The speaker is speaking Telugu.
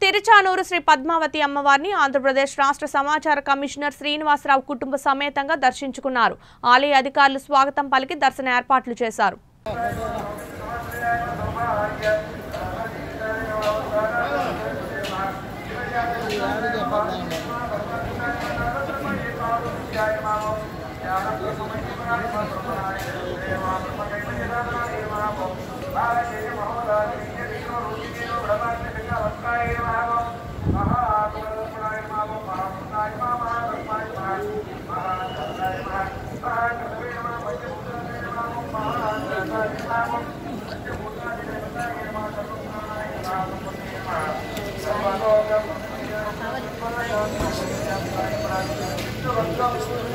తిరుచానూరు శ్రీ పద్మావతి అమ్మవారిని ఆంధ్రప్రదేశ్ రాష్ట్ర సమాచార కమిషనర్ శ్రీనివాసరావు కుటుంబ సమేతంగా దర్శించుకున్నారు ఆలయ అధికారులు స్వాగతం పలికి దర్శన ఏర్పాట్లు చేశారు Thank you.